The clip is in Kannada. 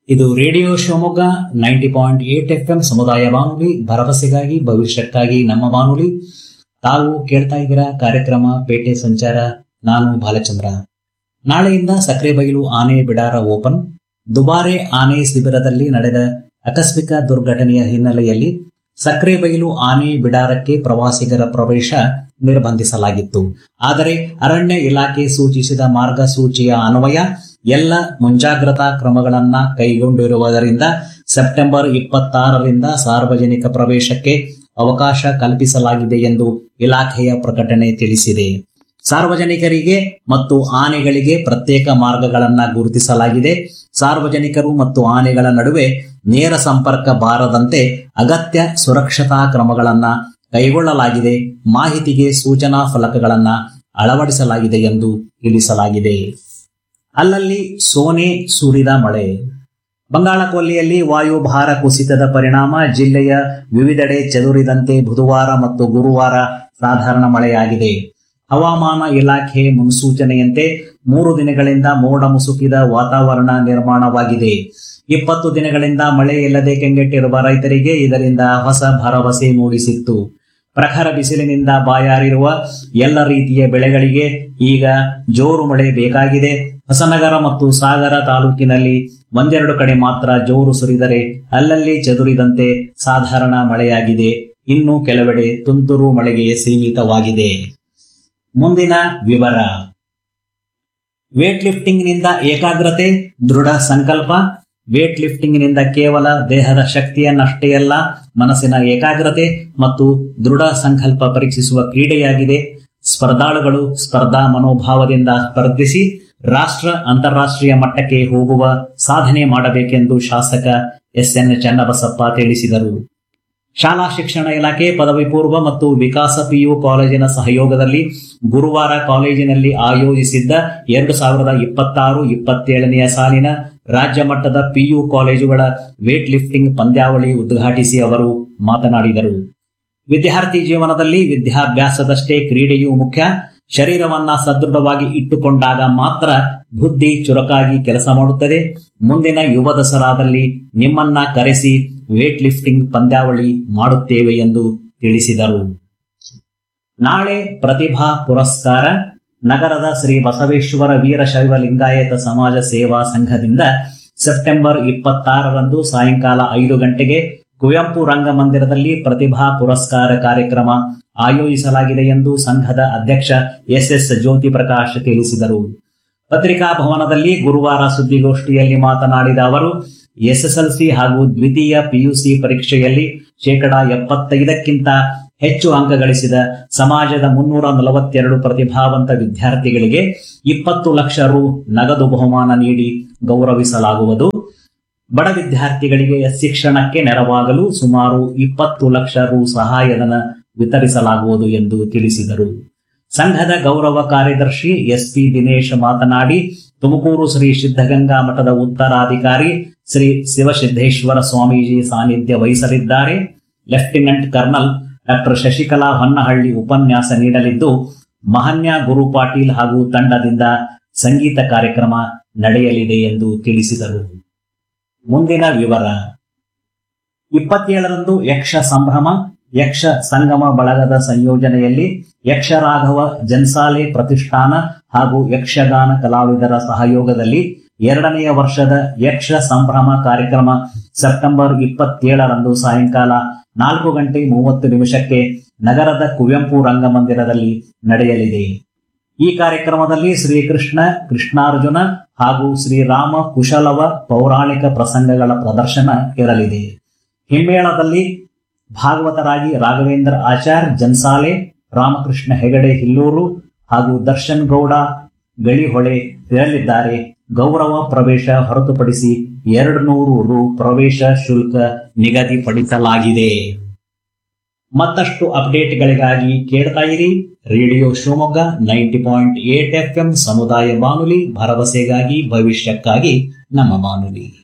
ಇದು radio Shivamogga ninety point eight F M ಸಮುದಾಯ ಬಾನುಲಿ ಭರವಸೆಗಾಗಿ ಭವಿಷ್ಯಕ್ಕಾಗಿ ನಮ್ಮ ಬಾನುಲಿ ತಾವು ಕೇಳ್ತಾ ಇದ್ದೀರಾ ಕಾರ್ಯಕ್ರಮ ಪೇಟೆ ಸಂಚಾರ ನಾನು ಬಾಲಚಂದ್ರ ನಾಳೆಯಿಂದ ಸಕ್ರೆಬೈಲು ಆನೆ ಬಿಡಾರ ಓಪನ್ ದುಬಾರೆ ಆನೆ ಶಿಬಿರದಲ್ಲಿ ನಡೆದ ಆಕಸ್ಮಿಕ ದುರ್ಘಟನೆಯ ಹಿನ್ನೆಲೆಯಲ್ಲಿ ಸಕ್ರೆಬೈಲು ಆನೆ ಬಿಡಾರಕ್ಕೆ ಪ್ರವಾಸಿಗರ ಪ್ರವೇಶ ನಿರ್ಬಂಧಿಸಲಾಗಿತ್ತು ಆದರೆ ಅರಣ್ಯ ಇಲಾಖೆ ಸೂಚಿಸಿದ ಮಾರ್ಗಸೂಚಿಯ ಅನ್ವಯ ಎಲ್ಲ ಮುಂಜಾಗ್ರತಾ ಕ್ರಮಗಳನ್ನ ಕೈಗೊಂಡಿರುವುದರಿಂದ ಸೆಪ್ಟೆಂಬರ್ ಇಪ್ಪತ್ತಾರರಿಂದ ಸಾರ್ವಜನಿಕ ಪ್ರವೇಶಕ್ಕೆ ಅವಕಾಶ ಕಲ್ಪಿಸಲಾಗಿದೆ ಎಂದು ಇಲಾಖೆಯ ಪ್ರಕಟಣೆ ತಿಳಿಸಿದೆ ಸಾರ್ವಜನಿಕರಿಗೆ ಮತ್ತು ಆನೆಗಳಿಗೆ ಪ್ರತ್ಯೇಕ ಮಾರ್ಗಗಳನ್ನ ಗುರುತಿಸಲಾಗಿದೆ ಸಾರ್ವಜನಿಕರು ಮತ್ತು ಆನೆಗಳ ನಡುವೆ ನೇರ ಸಂಪರ್ಕ ಬಾರದಂತೆ ಅಗತ್ಯ ಸುರಕ್ಷತಾ ಕ್ರಮಗಳನ್ನ ಕೈಗೊಳ್ಳಲಾಗಿದೆ ಮಾಹಿತಿಗೆ ಸೂಚನಾ ಫಲಕಗಳನ್ನ ಅಳವಡಿಸಲಾಗಿದೆ ಎಂದು ತಿಳಿಸಲಾಗಿದೆ ಅಲ್ಲಲ್ಲಿ ಸೋನೆ ಸುರಿದ ಮಳೆ ಬಂಗಾಳಕೊಲ್ಲಿಯಲ್ಲಿ ವಾಯುಭಾರ ಕುಸಿತದ ಪರಿಣಾಮ ಜಿಲ್ಲೆಯ ವಿವಿಧೆಡೆ ಚದುರಿದಂತೆ ಬುಧವಾರ ಮತ್ತು ಗುರುವಾರ ಸಾಧಾರಣ ಮಳೆಯಾಗಿದೆ ಹವಾಮಾನ ಇಲಾಖೆ ಮುನ್ಸೂಚನೆಯಂತೆ ಮೂರು ದಿನಗಳಿಂದ ಮೋಡ ಮುಸುಕಿದ ವಾತಾವರಣ ನಿರ್ಮಾಣವಾಗಿದೆ ಇಪ್ಪತ್ತು ದಿನಗಳಿಂದ ಮಳೆ ಇಲ್ಲದೆ ಕೆಂಗೆಟ್ಟಿರುವ ರೈತರಿಗೆ ಇದರಿಂದ ಹೊಸ ಭರವಸೆ ಮೂಡಿಸಿತ್ತು ಪ್ರಖರ ಬಿಸಿಲಿನಿಂದ ಬಾಯಾರಿರುವ ಎಲ್ಲ ರೀತಿಯ ಬೆಳೆಗಳಿಗೆ ಈಗ ಜೋರು ಮಳೆ ಬೇಕಾಗಿದೆ ಹೊಸನಗರ ಮತ್ತು ಸಾಗರ ತಾಲೂಕಿನಲ್ಲಿ ಒಂದೆರಡು ಕಡೆ ಮಾತ್ರ ಜೋರು ಸುರಿದರೆ ಅಲ್ಲಲ್ಲಿ ಚದುರಿದಂತೆ ಸಾಧಾರಣ ಮಳೆಯಾಗಿದೆ ಇನ್ನು ಕೆಲವೆಡೆ ತುಂತುರು ಮಳೆಗೆ ಸೀಮಿತವಾಗಿದೆ ಮುಂದಿನ ವಿವರ ವೇಟ್ ಲಿಫ್ಟಿಂಗ್ನಿಂದ ಏಕಾಗ್ರತೆ ದೃಢ ಸಂಕಲ್ಪ ವೇಟ್ ಲಿಫ್ಟಿಂಗ್ನಿಂದ ಕೇವಲ ದೇಹದ ಶಕ್ತಿಯನ್ನಷ್ಟೇ ಅಲ್ಲ ಮನಸ್ಸಿನ ಏಕಾಗ್ರತೆ ಮತ್ತು ದೃಢ ಸಂಕಲ್ಪ ಪರೀಕ್ಷಿಸುವ ಕ್ರೀಡೆಯಾಗಿದೆ ಸ್ಪರ್ಧಾಳುಗಳು ಸ್ಪರ್ಧಾ ಮನೋಭಾವದಿಂದ ಸ್ಪರ್ಧಿಸಿ ರಾಷ್ಟ್ರ ಅಂತಾರಾಷ್ಟ್ರೀಯ ಮಟ್ಟಕ್ಕೆ ಹೋಗುವ ಸಾಧನೆ ಮಾಡಬೇಕೆಂದು ಶಾಸಕ ಎಸ್ ಎನ್ ಚನ್ನಬಸಪ್ಪ ತಿಳಿಸಿದರು ಶಾಲಾ ಶಿಕ್ಷಣ ಇಲಾಖೆ ಪದವಿ ಪೂರ್ವ ಮತ್ತು ವಿಕಾಸ ಪಿಯು ಕಾಲೇಜಿನ ಸಹಯೋಗದಲ್ಲಿ ಗುರುವಾರ ಕಾಲೇಜಿನಲ್ಲಿ ಆಯೋಜಿಸಿದ್ದ ಎರಡು ಸಾವಿರದ ಇಪ್ಪತ್ತಾರು ಇಪ್ಪತ್ತೇಳನೆಯ ಸಾಲಿನ ರಾಜ್ಯ ಮಟ್ಟದ ಪಿಯು ಕಾಲೇಜುಗಳ ವೇಟ್ ಲಿಫ್ಟಿಂಗ್ ಪಂದ್ಯಾವಳಿ ಉದ್ಘಾಟಿಸಿ ಅವರು ಮಾತನಾಡಿದರು ವಿದ್ಯಾರ್ಥಿ ಜೀವನದಲ್ಲಿ ವಿದ್ಯಾಭ್ಯಾಸದಷ್ಟೇ ಕ್ರೀಡೆಯೂ ಮುಖ್ಯ ಶರೀರವನ್ನ ಸದೃಢವಾಗಿ ಇಟ್ಟುಕೊಂಡಾಗ ಮಾತ್ರ ಬುದ್ಧಿ ಚುರುಕಾಗಿ ಕೆಲಸ ಮಾಡುತ್ತದೆ ಮುಂದಿನ ಯುವ ದಸರಾದಲ್ಲಿ ನಿಮ್ಮನ್ನ ಕರೆಸಿ ವೇಟ್ ಲಿಫ್ಟಿಂಗ್ ಪಂದ್ಯಾವಳಿ ಮಾಡುತ್ತೇವೆ ಎಂದು ತಿಳಿಸಿದರು ನಾಳೆ ಪ್ರತಿಭಾ ಪುರಸ್ಕಾರ ನಗರದ ಶ್ರೀ ಬಸವೇಶ್ವರ ವೀರಶೈವ ಲಿಂಗಾಯತ ಸಮಾಜ ಸೇವಾ ಸಂಘದಿಂದ ಸೆಪ್ಟೆಂಬರ್ ಇಪ್ಪತ್ತಾರರಂದು ಸಾಯಂಕಾಲ ಐದು ಗಂಟೆಗೆ ಕುವೆಂಪು ರಂಗಮಂದಿರದಲ್ಲಿ ಪ್ರತಿಭಾ ಪುರಸ್ಕಾರ ಕಾರ್ಯಕ್ರಮ ಆಯೋಜಿಸಲಾಗಿದೆ ಎಂದು ಸಂಘದ ಅಧ್ಯಕ್ಷ ಎಸ್ ಎಸ್ ಜ್ಯೋತಿ ಪ್ರಕಾಶ್ ತಿಳಿಸಿದರು ಪತ್ರಿಕಾ ಭವನದಲ್ಲಿ ಗುರುವಾರ ಸುದ್ದಿಗೋಷ್ಠಿಯಲ್ಲಿ ಮಾತನಾಡಿದ ಅವರು ಎಸ್ಎಸ್ಎಲ್ಸಿ ಹಾಗೂ ದ್ವಿತೀಯ ಪಿಯುಸಿ ಪರೀಕ್ಷೆಯಲ್ಲಿ ಶೇಕಡಾ ಎಪ್ಪತ್ತೈದಕ್ಕಿಂತ ಹೆಚ್ಚು ಅಂಕ ಗಳಿಸಿದ ಸಮಾಜದ ಮುನ್ನೂರ ನಲವತ್ತೆರಡು ಪ್ರತಿಭಾವಂತ ವಿದ್ಯಾರ್ಥಿಗಳಿಗೆ ಇಪ್ಪತ್ತು ಲಕ್ಷ ರು ನಗದು ಬಹುಮಾನ ನೀಡಿ ಗೌರವಿಸಲಾಗುವುದು ಬಡ ವಿದ್ಯಾರ್ಥಿಗಳಿಗೆ ಶಿಕ್ಷಣಕ್ಕೆ ನೆರವಾಗಲು ಸುಮಾರು ಇಪ್ಪತ್ತು ಲಕ್ಷ ರು ಸಹಾಯಧನ ವಿತರಿಸಲಾಗುವುದು ಎಂದು ತಿಳಿಸಿದರು ಸಂಘದ ಗೌರವ ಕಾರ್ಯದರ್ಶಿ ಎಸ್ಪಿ ದಿನೇಶ್ ಮಾತನಾಡಿ ತುಮಕೂರು ಶ್ರೀ ಸಿದ್ಧಗಂಗಾ ಮಠದ ಉತ್ತರಾಧಿಕಾರಿ ಶ್ರೀ ಶಿವಸಿದ್ದೇಶ್ವರ ಸ್ವಾಮೀಜಿ ಸಾನ್ನಿಧ್ಯ ವಹಿಸಲಿದ್ದಾರೆ lieutenant colonel doctor Shashikala Honnahalli ಉಪನ್ಯಾಸ ನೀಡಲಿದ್ದು ಮಹನ್ಯ ಗುರು ಪಾಟೀಲ್ ಹಾಗೂ ತಂಡದಿಂದ ಸಂಗೀತ ಕಾರ್ಯಕ್ರಮ ನಡೆಯಲಿದೆ ಎಂದು ತಿಳಿಸಿದರು ಮುಂದಿನ ವಿವರ ಇಪ್ಪತ್ತೇಳರಂದು ಯಕ್ಷ ಸಂಭ್ರಮ ಯಕ್ಷ ಸಂಗಮ ಬಳಗದ ಸಂಯೋಜನೆಯಲ್ಲಿ ಯಕ್ಷರಾಘವ ಜನ್ಸಾಲೆ ಪ್ರತಿಷ್ಠಾನ ಹಾಗೂ ಯಕ್ಷಗಾನ ಕಲಾವಿದರ ಸಹಯೋಗದಲ್ಲಿ ಎರಡನೆಯ ವರ್ಷದ ಯಕ್ಷ ಸಂಭ್ರಮ ಕಾರ್ಯಕ್ರಮ ಸೆಪ್ಟೆಂಬರ್ ಇಪ್ಪತ್ತೇಳರಂದು ಸಾಯಂಕಾಲ ನಾಲ್ಕು ಗಂಟೆ ಮೂವತ್ತು ನಿಮಿಷಕ್ಕೆ ನಗರದ ಕುವೆಂಪು ರಂಗಮಂದಿರದಲ್ಲಿ ನಡೆಯಲಿದೆ ಈ ಕಾರ್ಯಕ್ರಮದಲ್ಲಿ ಶ್ರೀಕೃಷ್ಣ ಕೃಷ್ಣಾರ್ಜುನ ಹಾಗೂ ಶ್ರೀರಾಮ ಕುಶಲವ ಪೌರಾಣಿಕ ಪ್ರಸಂಗಗಳ ಪ್ರದರ್ಶನ ಇರಲಿದೆ ಹಿಮ್ಮೇಳದಲ್ಲಿ ಭಾಗವತರಾಗಿ ರಾಘವೇಂದ್ರ ಆಚಾರ್ ಜನ್ಸಾಲೆ ರಾಮಕೃಷ್ಣ ಹೆಗಡೆ ಹಿಲ್ಲೂರು ಹಾಗೂ ದರ್ಶನ್ ಗೌಡ ಗಳಿಹೊಳೆ ಇರಲಿದ್ದಾರೆ ಗೌರವ ಪ್ರವೇಶ ಹೊರತುಪಡಿಸಿ ಎರಡು ನೂರು ರು ಪ್ರವೇಶ ಶುಲ್ಕ ನಿಗದಿಪಡಿಸಲಾಗಿದೆ ಮತ್ತಷ್ಟು ಅಪ್ಡೇಟ್ಗಳಿಗಾಗಿ ಕೇಳ್ತಾ ಇರಿ radio Shivamogga ninety point eight F M ಸಮುದಾಯ ಬಾನುಲಿ ಭರವಸೆಗಾಗಿ ಭವಿಷ್ಯಕ್ಕಾಗಿ ನಮ್ಮ ಬಾನುಲಿ